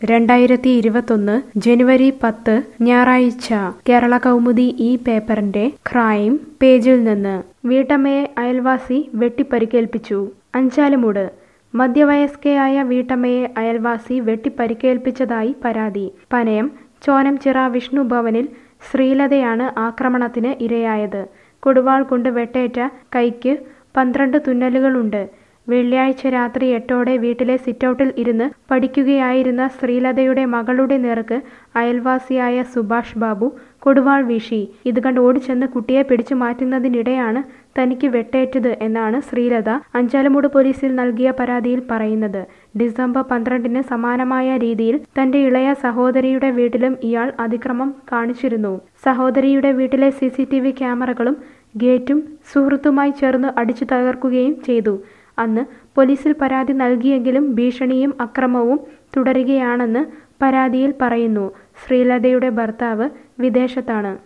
രണ്ടായിരത്തി ഇരുപത്തൊന്ന് ജനുവരി പത്ത് ഞായറാഴ്ച കേരള കൗമുദി ഈ പേപ്പറിന്റെ ക്രൈം പേജിൽ നിന്ന് വീട്ടമ്മയെ അയൽവാസി വെട്ടിപ്പരിക്കേൽപ്പിച്ചു അഞ്ചാലുമൂട് മധ്യവയസ്കയായ വീട്ടമ്മയെ അയൽവാസി വെട്ടിപ്പരിക്കേൽപ്പിച്ചതായി പരാതി പനയം ചോനംചിറ വിഷ്ണു ഭവനിൽ ശ്രീലതയാണ് ആക്രമണത്തിന് ഇരയായത് കൊടുവാൾ കൊണ്ട് വെട്ടേറ്റ കൈക്ക് പന്ത്രണ്ട് തുന്നലുകളുണ്ട് വെള്ളിയാഴ്ച രാത്രി എട്ടോടെ വീട്ടിലെ സിറ്റൗട്ടിൽ ഇരുന്ന് പഠിക്കുകയായിരുന്ന ശ്രീലതയുടെ മകളുടെ നേർക്ക് അയൽവാസിയായ സുഭാഷ് ബാബു കൊടുവാൾ വീശി ഇത് കണ്ട് ഓടിച്ചെന്ന് കുട്ടിയെ പിടിച്ചു മാറ്റുന്നതിനിടെയാണ് തനിക്ക് വെട്ടേറ്റത് എന്നാണ് ശ്രീലത അഞ്ചാലമൂട് പോലീസിൽ നൽകിയ പരാതിയിൽ പറയുന്നത് ഡിസംബർ പന്ത്രണ്ടിന് സമാനമായ രീതിയിൽ തന്റെ ഇളയ സഹോദരിയുടെ വീട്ടിലും ഇയാൾ അതിക്രമം കാണിച്ചിരുന്നു സഹോദരിയുടെ വീട്ടിലെ സി സി ടി വി ക്യാമറകളും ഗേറ്റും സുഹൃത്തുമായി ചേർന്ന് അടിച്ചു തകർക്കുകയും ചെയ്തു അന്ന് പോലീസിൽ പരാതി നൽകിയെങ്കിലും ഭീഷണിയും അക്രമവും തുടരുകയാണെന്ന് പരാതിയിൽ പറയുന്നു ശ്രീലതയുടെ ഭർത്താവ് വിദേശത്താണ്